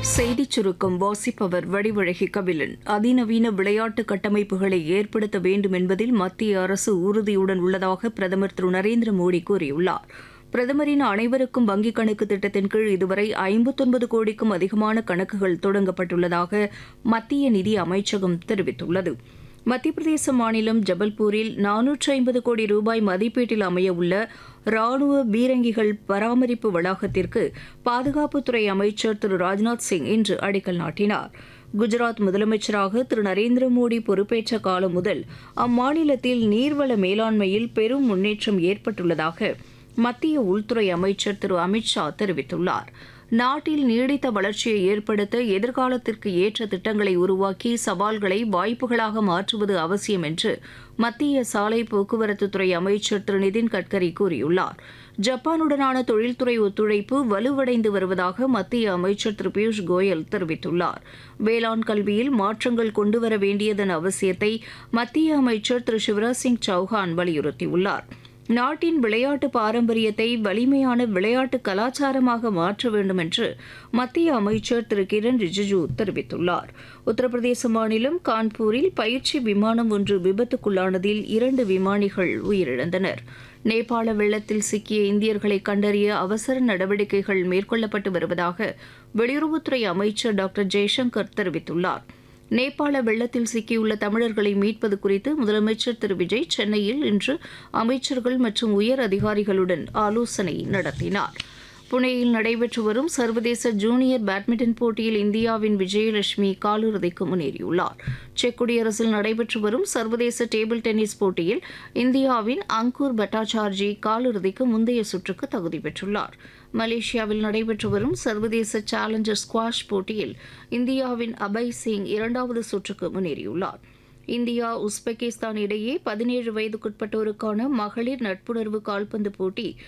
செய்திச் சுருக்கம் வாசிப்பவர் வடிவழகி கபிலன் அதிநவீன விளையாட்டு கட்டமைப்புகளை ஏற்படுத்த வேண்டும் என்பதில் மத்திய அரசு உறுதியுடன் உள்ளதாக பிரதமர் திரு நரேந்திர மோடி கூறியுள்ளார் பிரதமரின் அனைவருக்கும் வங்கிக் கணக்கு திட்டத்தின் கீழ் இதுவரை ஐம்பத்தொன்பது கோடிக்கும் அதிகமான கணக்குகள் தொடங்கப்பட்டுள்ளதாக மத்திய நிதி அமைச்சகம் தெரிவித்துள்ளது மத்திய பிரதேச மாநிலம் ஜபல்பூரில் நானூற்று ஐம்பது கோடி ரூபாய் மதிப்பீட்டில் அமையவுள்ள ராணுவ பீரங்கிகள் பராமரிப்பு வளாகத்திற்கு பாதுகாப்புத்துறை அமைச்சர் திரு ராஜ்நாத் சிங் இன்று அடிக்கல் நாட்டினார் குஜராத் முதலமைச்சராக திரு நரேந்திர மோடி பொறுப்பேற்ற காலம் முதல் அம்மாநிலத்தில் நீர்வள மேலாண்மையில் பெரும் முன்னேற்றம் ஏற்பட்டுள்ளதாக மத்திய உள்துறை அமைச்சர் திரு அமித்ஷா தெரிவித்துள்ளார் நாட்டில் நீடித்த வளர்ச்சியை ஏற்படுத்த எதிர்காலத்திற்கு ஏற்ற திட்டங்களை உருவாக்கி சவால்களை வாய்ப்புகளாக மாற்றுவது அவசியம் என்று மத்திய சாலை போக்குவரத்துத்துறை அமைச்சர் திரு நிதின் கட்கரி கூறியுள்ளார் ஜப்பானுடனான தொழில்துறை ஒத்துழைப்பு வலுவடைந்து வருவதாக மத்திய அமைச்சர் திரு பியூஷ் கோயல் தெரிவித்துள்ளார் வேளாண் கல்வியில் மாற்றங்கள் கொண்டுவர வேண்டியதன் அவசியத்தை மத்திய அமைச்சர் திரு சிவராஜ் சிங் சௌஹான் வலியுறுத்தியுள்ளார் நாட்டின் விளையாட்டு பாரம்பரியத்தை வலிமையான விளையாட்டு கலாச்சாரமாக மாற்ற வேண்டும் என்று மத்திய அமைச்சர் திரு கிரண் ரிஜிஜு தெரிவித்துள்ளார் உத்தரப்பிரதேச மாநிலம் கான்பூரில் பயிற்சி விமானம் ஒன்று விபத்துக்குள்ளானதில் இரண்டு விமானிகள் உயிரிழந்தனர் நேபாள வெள்ளத்தில் சிக்கிய இந்தியர்களை கண்டறிய அவசர நடவடிக்கைகள் மேற்கொள்ளப்பட்டு வருவதாக வெளியுறவுத்துறை அமைச்சர் டாக்டர் ஜெய்சங்கர் தெரிவித்துள்ளார் நேபாள வெள்ளத்தில் சிக்கியுள்ள தமிழர்களை மீட்பது குறித்து முதலமைச்சர் திரு விஜய் சென்னையில் இன்று அமைச்சர்கள் மற்றும் உயர் அதிகாரிகளுடன் ஆலோசனை நடத்தினார் புனேயில் நடைபெற்று வரும் சர்வதேச ஜூனியர் பேட்மிண்டன் போட்டியில் இந்தியாவின் விஜயலட்சுமி காலிறுதிக்கு முன்னேறியுள்ளார் செக் குடியரசில் நடைபெற்று வரும் சர்வதேச டேபிள் டென்னிஸ் போட்டியில் இந்தியாவின் அங்கூர் பட்டாச்சார்ஜி காலிறுதிக்கு முந்தைய சுற்றுக்கு தகுதி பெற்றுள்ளார் மலேசியாவில் நடைபெற்று வரும் சர்வதேச சேலஞ்சர் ஸ்குவாஷ் போட்டியில் இந்தியாவின் அபய் சிங் இரண்டாவது சுற்றுக்கு முன்னேறியுள்ளார் இந்தியா உஸ்பெகிஸ்தான் இடையே பதினேழு வயதுக்குட்பட்டோருக்கான மகளிர் நட்புணர்வு கால்பந்து போட்டி